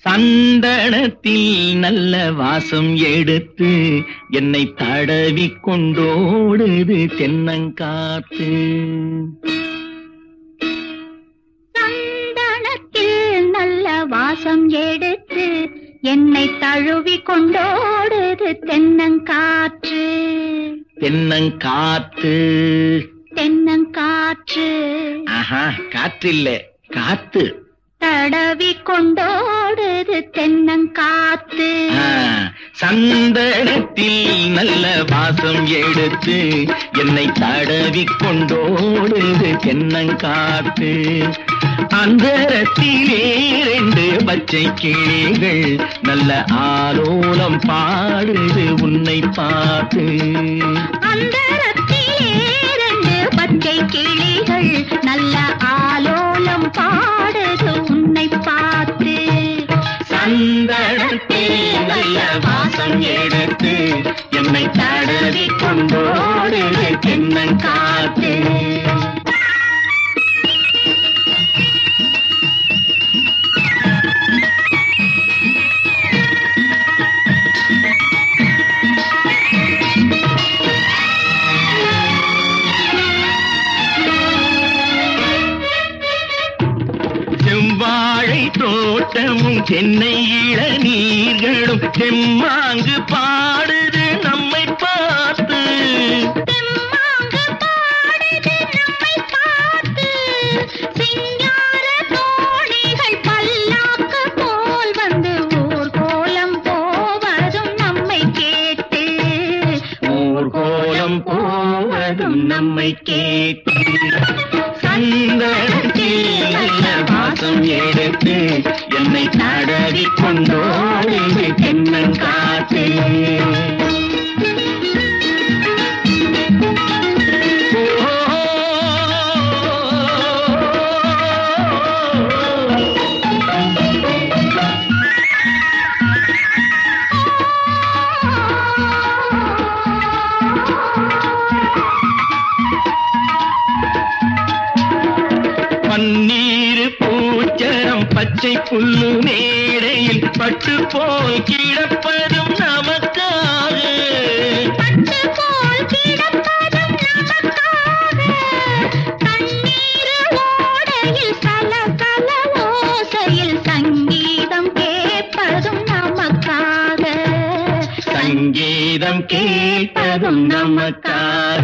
சந்தனத்தில் நல்ல வாசம் எடுத்து என்னை தடவி கொண்டோடுது தென்னங்காத்து சந்தனத்தில் நல்ல வாசம் எடுத்து என்னை தழுவி கொண்டோடுது தென்னங்காற்று தென்னங்காத்து தென்னங்காற்று ஆஹா காற்று இல்ல காத்து தடவி கொண்டோடுது தென்னங்காத்து ஆ, சந்தனத்தில் நல்ல வாசம் எடுத்து என்னை தடவி கொண்டோடுது தென்னங்காத்து அந்தரத்திலே ரெண்டு பச்சை கிளிகள் நல்ல ஆலோலம் பாடுது உன்னை பார்த்து அந்தரத்திலே ரெண்டு பச்சை கிளிகள் நல்ல ஆலோலம் பாடுது உன்னை பார்த்து சந்தனத்தில் நல்ல வாசம் எடுத்து என்னை தடவி கொண்டோடுது தென்னங்காத்து செவ்வாழை தோட்டமும் சென்னை இளநீர்களும் செம்மாங்கு பாடுது நம்மை பார்த்து தெம்மாங்கு பாடுது நம்மை பார்த்து சிங்கார தோணிகள் பல்லாக்கு போல் வந்து ஊர் கோலம் போவதும் நம்மை கேட்டு ஊர்கோலம் போவதும் நம்மை கேட்டு சந்தனத்தில் நல்ல வாசம் எடுத்து என்னை தடவி கொண்டோடு தென்னங்காத்து பன்னீர் பூச்சரம் பச்சை புல்லு மேடையில் பட்டு போல் கிடப்பதும் நமக்காக பட்டு போல் கிடப்பதும் நமக்காக தண்ணீர் ஓடையில் சல சல ஓசையில் சங்கீதம் கேட்பதும் நமக்காக சங்கீதம் கேட்பதும் நமக்காக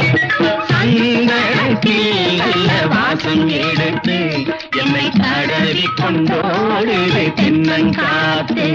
சந்தனத்தில் நல்ல வாசம் எடுத்து என்னை தடவி கொண்டோடு தென்னங்காத்து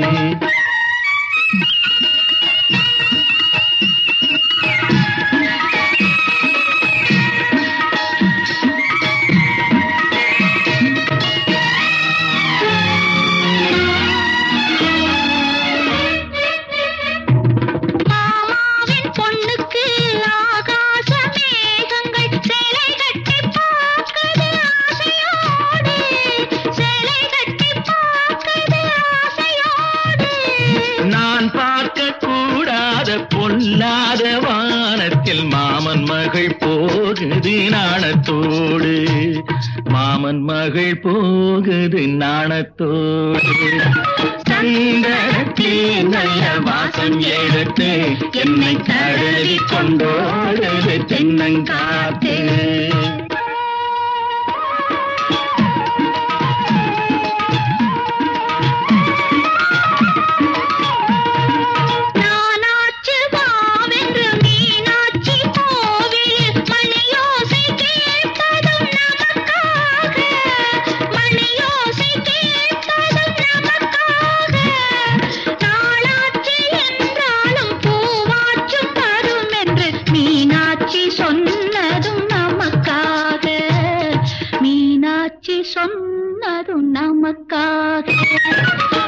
மாமாவின் பொண்ணுக்கு ஆகாச மேகங்கள் சேலை கட்டி பார்க்குது ஆசையோடு சேலை கட்டி பார்க்குது ஆசையோடு நான் பார்க்க கூடாத பொல்லாத வானத்தில் மாமன் மகள் போகுது நாணத்தோடு மாமன் மகள் போகுது நாணத்தோடு சந்தனத்தில் நல்ல வாசம் எடுத்து என்னை தடவி கொண்டோடு தென்னங்காத்து நானாச்சு வாவென்று மீனாட்சி கோவில் மணியோசை கேட்பதும் நமக்காக மணியோசை கேட்பதும் நமக்காக நாளாச்சு என்றாலும் பூவாச்சும் தரும் என்று மீனாட்சி சொன்னதும் நமக்காக மீனாட்சி சொன்னதும் நமக்காக